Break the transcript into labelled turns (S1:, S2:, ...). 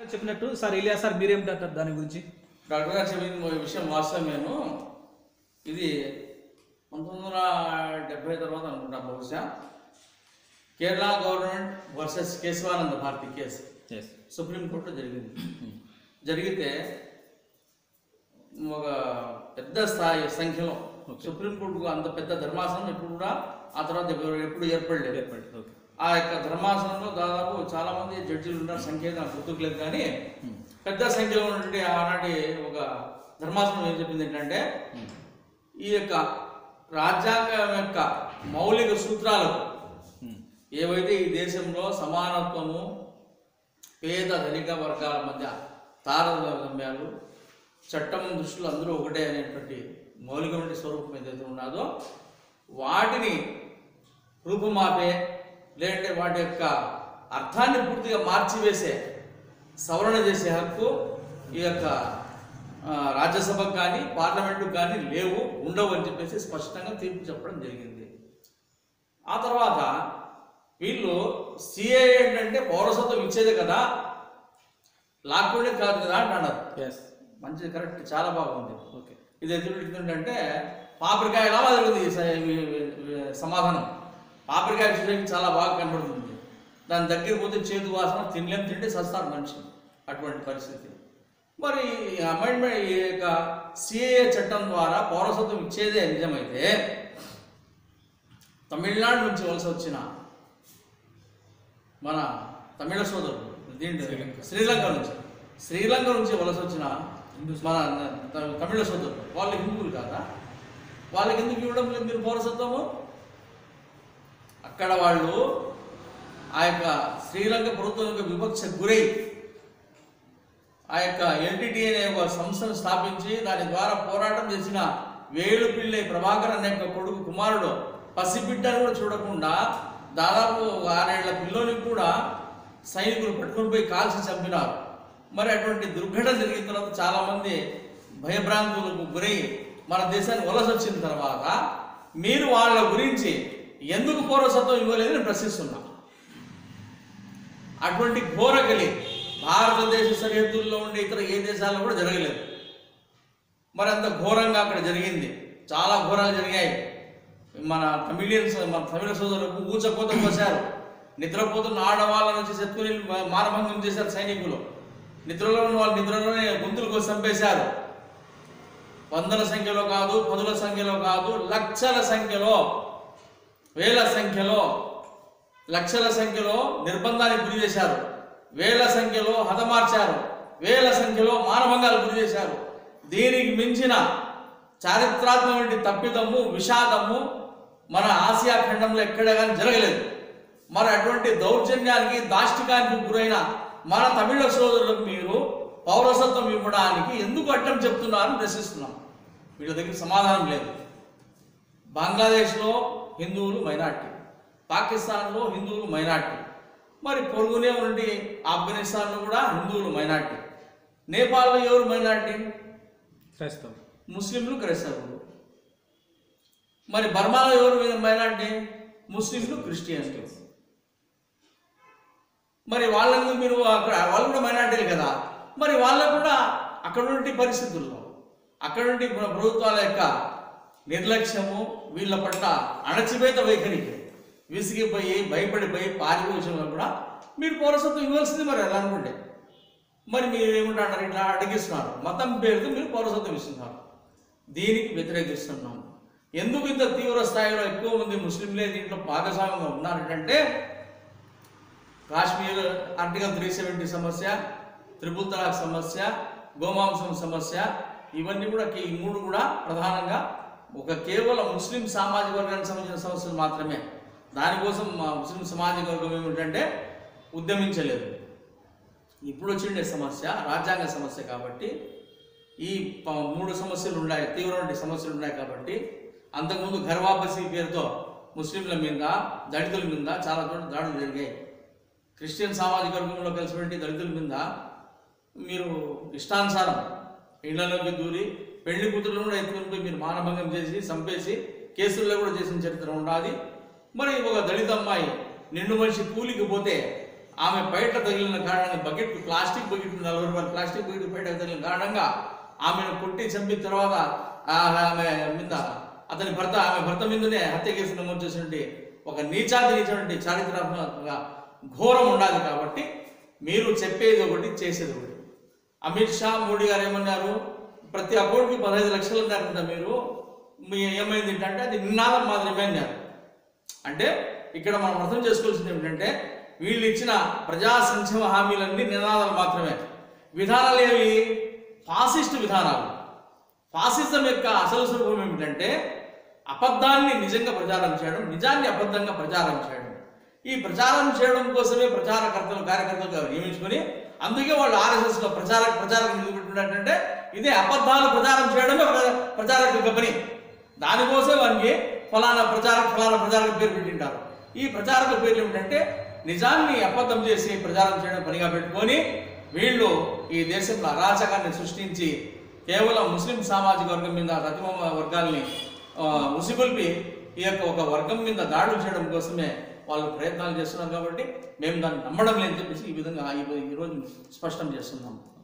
S1: చెప్పినట్టు సార్ ఇలియా సార్ మీరేమిటంటారు దాని గురించి
S2: డాక్టర్ గారు చెప్పిన విషయం వాస్తవమేను ఇది పంతొమ్మిది వందల డెబ్బై తర్వాత అనుకుంటా బహుశా Kerala government versus Kesavananda Bharati case సుప్రీంకోర్టులో జరిగింది జరిగితే ఒక పెద్ద స్థాయి సంఖ్యలో సుప్రీంకోర్టుకు అంత పెద్ద ధర్మాసనం ఎప్పుడు కూడా ఆ తర్వాత ఎప్పుడు- ఎప్పుడు ఏర్పడలేదు
S1: ఏర్పడి ఓకే
S2: ఆ యొక్క ధర్మాసనంలో దాదాపు చాలా మంది జడ్జిలు ఉన్నారు సంఖ్య నాకు గుర్తుకులేదు కానీ పెద్ద సంఖ్యలో ఉన్నటువంటి ఆనాటి ఒక ధర్మాసనం ఏం చెప్పింది ఏంటంటే ఈ యొక్క రాజ్యాంగం యొక్క మౌలిక సూత్రాలకు ఏవైతే ఈ దేశంలో సమానత్వము పేద ధనిక వర్గాల మధ్య తారతమ్యాలు చట్టం దృష్టిలో అందరూ ఒకటే అనేటువంటి మౌలికమైన స్వరూపం ఏదైతే ఉన్నదో వాటిని రూపుమాపే లేదంటే వాటి యొక్క అర్థాన్ని పూర్తిగా మార్చివేసే సవరణ చేసే హక్కు ఈ యొక్క ఆ, రాజ్యసభకు కానీ పార్లమెంటుకు కానీ లేవు ఉండవు అని చెప్పేసి స్పష్టంగా తీర్పు చెప్పడం జరిగింది ఆ తర్వాత వీళ్ళు సిఏ ఏంటంటే పౌరసత్వం ఇచ్చేదే కదా లాక్కోడే కాదు కదా అంటున్నారు
S1: ఎస్
S2: మంచిది కరెక్ట్ చాలా బాగుంది
S1: ఓకే
S2: ఇది ఎందుకంటే పాపరికాయ ఎలా వదిలింది ఈ స- ఈ- ఈ సమాధానం పాపరికాయ చూసేకి చాలా బాగా కనబడుతుంది దాని దగ్గర పోతే చేతు వాసన తినలేం తింటే సస్తారు మనిషి అటువంటి పరిస్థితి మరి ఈ అమెండ్మెంట్ ఈ యొక్క సిఏఏ చట్టం ద్వారా పౌరసత్వం ఇచ్చేదే నిజమైతే తమిళనాడు నుంచి వలస వచ్చిన మన తమిళ సోదరులు దీంట్లో శ్రీలంక నుంచి శ్రీలంక నుంచి వలస వచ్చిన మన త- తమిళ సోదరులు వాళ్ళు హిందువులు కాదా వాళ్ళకి ఎందుకు ఇవ్వడం లేదు మీరు పౌరసత్వము అక్కడ వాళ్ళు ఆ యొక్క శ్రీలంక ప్రభుత్వం యొక్క వివక్ష గురై ఆ యొక్క ఎల్టీటీ అనే ఒక సంస్థను స్థాపించి దాని ద్వారా పోరాటం చేసిన వేలు పిల్లై ప్రభాకర్ అనే యొక్క కొడుకు కుమారుడు పసిబిడ్డను కూడా చూడకుండా దాదాపు ఆరేళ్ల పిల్లోని కూడా సైనికులు పట్టుకొని పోయి కాల్చి చంపినారు మరి అటువంటి దుర్ఘటన జరిగిన తర్వాత చాలామంది భయభ్రాంతులకు గురై మన దేశానికి వలస వచ్చిన తర్వాత మీరు వాళ్ళ గురించి ఎందుకు పౌరసత్వం ఇవ్వలేదని నేను ప్రశ్నిస్తున్నా అటువంటి ఘోరగలి భారతదేశ సరిహద్దుల్లో ఉండే ఇతర ఏ దేశాల్లో కూడా జరగలేదు మరి అంత ఘోరంగా అక్కడ జరిగింది చాలా ఘోరాలు జరిగాయి మన తమిళియన్స్ మన తమిళ సోదరులకు ఊచకోత పోశారు నిద్రపోతున్న ఆడవాళ్ళ నుంచి శత్రువుని మానభంగం చేశారు సైనికులు నిద్రలో ఉన్న వాళ్ళు నిద్రలోనే గొంతులు కోసి చంపేశారు వందల సంఖ్యలో కాదు పదుల సంఖ్యలో కాదు లక్షల సంఖ్యలో వేల సంఖ్యలో లక్షల సంఖ్యలో నిర్బంధానికి గురి చేశారు వేల సంఖ్యలో హతమార్చారు వేల సంఖ్యలో మానభంగాలు గురి చేశారు దీనికి మించిన చారిత్రాత్మక తప్పిదము విషాదము మన ఆసియా ఖండంలో ఎక్కడ కానీ జరగలేదు మరి అటువంటి దౌర్జన్యానికి దాష్టికానికి గురైన మన తమిళ సోదరులకు మీరు పౌరసత్వం ఇవ్వడానికి ఎందుకు అడ్డం చెప్తున్నారని ప్రశ్నిస్తున్నాం వీళ్ళ దగ్గర సమాధానం లేదు బంగ్లాదేశ్లో హిందువులు మైనార్టీ పాకిస్తాన్లో హిందువులు మైనార్టీ మరి పొరుగునే ఉండి ఆఫ్ఘనిస్తాన్లో కూడా హిందువులు మైనార్టీ నేపాల్లో ఎవరు మైనార్టీ
S1: క్రైస్తవం
S2: ముస్లింలు క్రైస్తవులు మరి బర్మాలో ఎవరు మైనార్టీ ముస్లింలు క్రిస్టియన్లు మరి వాళ్ళని మీరు అక్కడ వాళ్ళు కూడా మైనార్టీలు కదా మరి వాళ్ళకు కూడా అక్కడ నుండి పరిస్థితుల్లో అక్కడ నుండి ప్ర- ప్రభుత్వాల యొక్క నిర్లక్ష్యము వీళ్ళ పట్ల అణచివేత వైఖరికి విసిగిపోయి భయపడిపోయి పారిపోవడంలో కూడా మీరు పౌరసత్వం ఇవ్వాల్సింది మరి ఎలా అనుకుంటే మరి మీరు ఏమంటారు ఇట్లా అడిగిస్తున్నారు మతం పేరుతో మీరు పౌరసత్వం ఇస్తున్నారు దీనికి వ్యతిరేకిస్తున్నాం ఎందుకు ఇంత తీవ్ర స్థాయిలో ఎక్కువ మంది ముస్లింలే దీంట్లో భాగస్వామ్యంగా ఉన్నారంటే కాశ్మీర్ ఆర్టికల్ త్రీ సెవెంటీ సమస్య త్రిపుల్ తలాక్ సమస్య గోమాంసం సమస్య ఇవన్నీ కూడా ఈ మూడు కూడా ప్రధానంగా ఒక కేవలం ముస్లిం సామాజిక వర్గానికి సంబంధించిన సమస్యలు మాత్రమే దానికోసం మా ముస్లిం సామాజిక వర్గం ఏమిటంటే ఉద్యమించలేదు ఇప్పుడు వచ్చిండే సమస్య రాజ్యాంగ సమస్య కాబట్టి ఈ ప- మూడు సమస్యలు ఉన్నాయి తీవ్రమైన సమస్యలు ఉన్నాయి కాబట్టి అంతకుముందు గర్వాపసి పేరుతో ముస్లింల మీద దళితుల మీద చాలా చోట్ల దాడులు జరిగాయి క్రిస్టియన్ సామాజిక వర్గంలో కలిసిపెట్టి దళితుల మీద మీరు ఇష్టానుసారం ఇళ్లలోకి దూరి పెళ్లి కూతురు కూడా ఎత్తుకుని పోయి మీరు మానభంగం చేసి చంపేసి కేసుల్లో కూడా చేసిన చరిత్ర ఉండాలి మరి ఒక దళిత అమ్మాయి నిండు మనిషి కూలికి పోతే ఆమె బయట తగిలిన కారణంగా బకెట్ ప్లాస్టిక్ బకెట్ నలభై రూపాయల ప్లాస్టిక్ బకెట్ బయట తగిలిన కారణంగా ఆమెను కొట్టి చంపిన తర్వాత ఆ ఆమె మీద అతని భర్త ఆమె భర్త మీదనే హత్య కేసు నమోదు చేసినటువంటి ఒక నీచాతి నీచటువంటి చారిత్రాత్మకంగా ఘోరం ఉండాలి కాబట్టి మీరు చెప్పేది ఒకటి చేసేది ఒకటి అమిత్ షా మోడీ గారు ఏమన్నారు ప్రతి అకౌంట్కి పదహైదు లక్షలు ఉన్నారంట మీరు మీ ఏమైంది ఏంటంటే అది నినాదం మాత్రమే అన్నారు అంటే ఇక్కడ మనం అర్థం చేసుకోవాల్సింది ఏమిటంటే వీళ్ళు ఇచ్చిన ప్రజా సంక్షేమ హామీలన్నీ నినాదాలు మాత్రమే విధానాలు ఏవి ఫాసిస్ట్ విధానాలు ఫాసిజం యొక్క అసలు స్వరూపం ఏమిటంటే అబద్ధాన్ని నిజంగా ప్రచారం చేయడం నిజాన్ని అబద్ధంగా ప్రచారం చేయడం ఈ ప్రచారం చేయడం కోసమే ప్రచారకర్తలు కార్యకర్తలు నియమించుకొని అందుకే వాళ్ళు ఆర్ఎస్ఎస్ లో ప్రచార ప్రచారం నిలబెట్టినట్టంటే ఇదే అబద్ధాలు ప్రచారం చేయడమే ప్ర- ప్రచారక యొక్క పని దానికోసం వారికి ఫలానా ప్రచారక ఫలానా ప్రచారక పేరు పెట్టింటారు ఈ ప్రచారక పేర్లు ఏమిటంటే నిజాన్ని అబద్ధం చేసి ప్రచారం చేయడం పనిగా పెట్టుకొని వీళ్ళు ఈ దేశంలో అరాచకాన్ని సృష్టించి కేవలం ముస్లిం సామాజిక వర్గం మీద రతిమ వర్గాల్ని ఆ, ఉసిగొల్పి ఈ యొక్క ఒక వర్గం మీద దాడులు చేయడం కోసమే వాళ్ళు ప్రయత్నాలు చేస్తున్నారు కాబట్టి మేము దాన్ని నమ్మడం లేదని చెప్పేసి ఈ విధంగా ఈ- ఈరోజు స్పష్టం చేస్తున్నాం